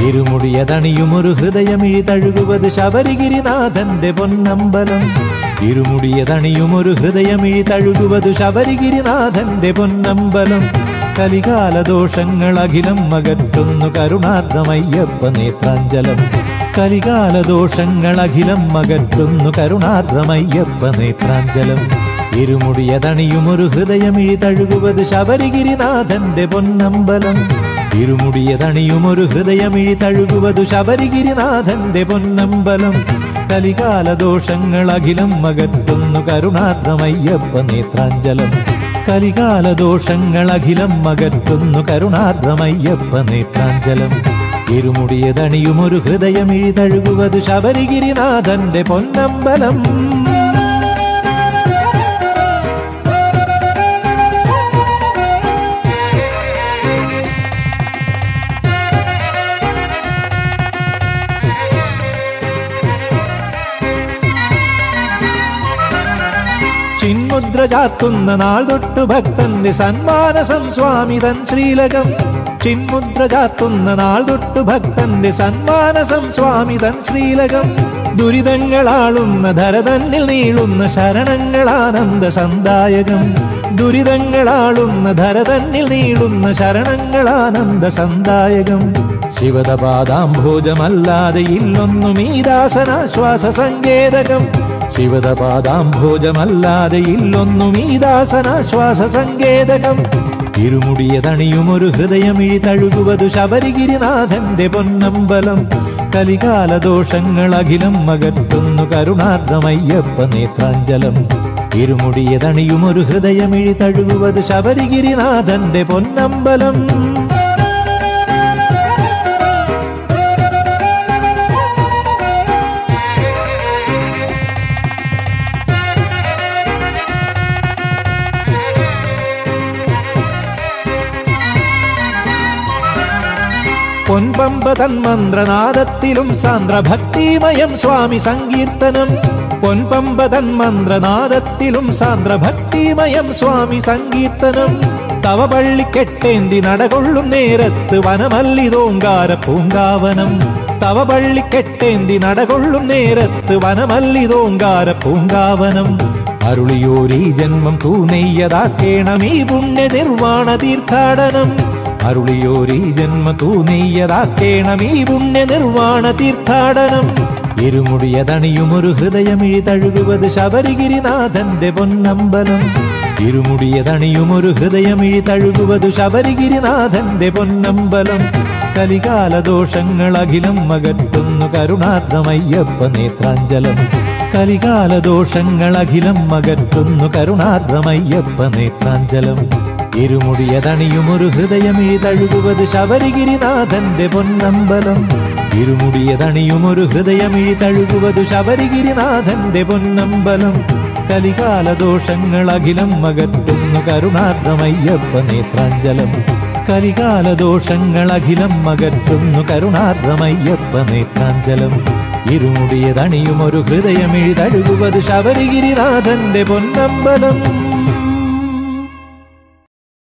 ഇരുമുടിയതണിയുമൊരു ഹൃദയമിഴി തഴുകുവത് ശബരിഗിരിനാഥന്റെ പൊന്നമ്പലം ഇരുമുടിയതണിയുമൊരു ഹൃദയമിഴി തഴുകുവത് ശബരിഗിരിനാഥന്റെ പൊന്നമ്പലം കലികാല ദോഷങ്ങൾ അഖിലം അകറ്റുന്നു കരുണാർദ്രമയ്യപ്പ നേത്രാഞ്ജലം കലികാല ദോഷങ്ങൾ അഖിലം അകറ്റുന്നു കരുണാർദ്രമയ്യപ്പ നേത്രാഞ്ജലം ഇരുമുടിയതണിയുമൊരു ഹൃദയമിഴി തഴുകുവത് ശബരിഗിരിനാഥന്റെ പൊന്നമ്പലം ഇരുമുടിയതണിയുമൊരു ഹൃദയമിഴി തഴുകുവതു ശബരിഗിരിനാഥന്റെ പൊന്നമ്പലം കലികാല ദോഷങ്ങൾ അഖിലം അകറ്റുന്നു കരുണാർദ്രമയ്യപ്പ നേത്രാഞ്ജലം കലികാല ദോഷങ്ങൾ അഖിലം അകറ്റുന്നു കരുണാർദ്രമയ്യപ്പ നേത്രാഞ്ജലം ഇരുമുടിയതണിയുമൊരു ഹൃദയമിഴി തഴുകുവതു ശബരിഗിരിനാഥന്റെ പൊന്നമ്പലം ചിന്മുദ്ര ചാത്തുന്ന നാൾ തൊട്ടു ഭക്തന്റെ സന്മാനസം സ്വാമി തൻ ശ്രീലകം ചിന്മുദ്ര ചാത്തുന്ന നാൾ തൊട്ടു ഭക്തന്റെ സന്മാനസം സ്വാമി തൻ ശ്രീലകം ദുരിതങ്ങളാളുന്ന ധരതന്നിൽ നീളുന്ന ശരണങ്ങളാനന്ദ സന്ദായകം ദുരിതങ്ങളാളുന്ന ധരതന്നിൽ നീളുന്ന ശരണങ്ങളാനന്ദ സന്ദായകം ശിവതപാദാംഭോജമല്ലാതെ ഇല്ലൊന്നും ഈ ദാസനാശ്വാസ സങ്കേതകം ശിവതപാദാംഭോജമല്ലാതെ ഇല്ലൊന്നും ഈ ദാസനാശ്വാസ സങ്കേതകം ഇരുമുടിയതണിയുമൊരു ഹൃദയമിഴി തഴുകുവതു ശബരിഗിരിനാഥന്റെ പൊന്നമ്പലം കലികാല ദോഷങ്ങൾ അഖിലം അകറ്റുന്നു കരുണാർദ്രമയ്യപ്പ നേത്രാഞ്ജലം ഇരുമുടിയതണിയുമൊരു ഹൃദയമിഴി തഴുകുവത് ശബരിഗിരിനാഥന്റെ പൊന്നമ്പലം പൊൻപമ്പ തന്മന്ത്രനാദത്തിലും സാന്ദ്രഭക്തിമയം സ്വാമി സങ്കീർത്തനം പൊൻപമ്പ തന്മന്ത്രനാദത്തിലും സാന്ദ്രഭക്തിമയം സ്വാമി സങ്കീർത്തനം തവ പള്ളിക്കെട്ടേന്തി നടകൊള്ളും നേരത്ത് വനമല്ലിതോങ്കാര പൂങ്കാവനം തവ പള്ളിക്കെട്ടേന്തി നടകൊള്ളും നേരത്ത് വനമല്ലിതോങ്കാര പൂങ്കാവനം അരുളിയോരീ ജന്മം തൂനെയ്യതാക്കേണം ഈ പുണ്യ നിർവാണ തീർത്ഥാടനം അരുളിയോരീ ജന്മ തൂനെയ്യതാക്കേണം ഈ പുണ്യ നിർവാണ തീർത്ഥാടനം ഇരുമുടിയതണിയുമൊരു ഹൃദയമിഴി തഴുകുവത് ശബരിഗിരിനാഥന്റെ പൊന്നമ്പലം ഇരുമുടിയതണിയുമൊരു ഹൃദയമിഴി തഴുകുവതു ശബരിഗിരിനാഥന്റെ പൊന്നമ്പലം കലികാല ദോഷങ്ങൾ അഖിലം അകറ്റുന്നു കരുണാർദ്രമയ്യപ്പ നേത്രാഞ്ജലം കലികാല ദോഷങ്ങൾ അഖിലം അകറ്റുന്നു കരുണാർദ്രമയ്യപ്പ നേത്രാഞ്ജലം ഇരുമുടിയതണിയുമൊരു ഹൃദയമിഴി തഴുകുവത് ശബരിഗിരിനാഥന്റെ പൊന്നമ്പലം ഇരുമുടിയതണിയുമൊരു ഹൃദയമിഴി തഴുകുവതു ശബരിഗിരിനാഥന്റെ പൊന്നമ്പലം കലികാല ദോഷങ്ങൾ അഖിലം അകറ്റുന്നു കരുണാർദ്രമയ്യപ്പ നേത്രാഞ്ജലം കലികാല ദോഷങ്ങൾ അഖിലം അകറ്റുന്നു കരുണാർദ്രമയ്യപ്പ നേത്രാഞ്ജലം ഇരുമുടിയതണിയുമൊരു ഹൃദയമിഴി തഴുകുവത് ശബരിഗിരിനാഥന്റെ പൊന്നമ്പലം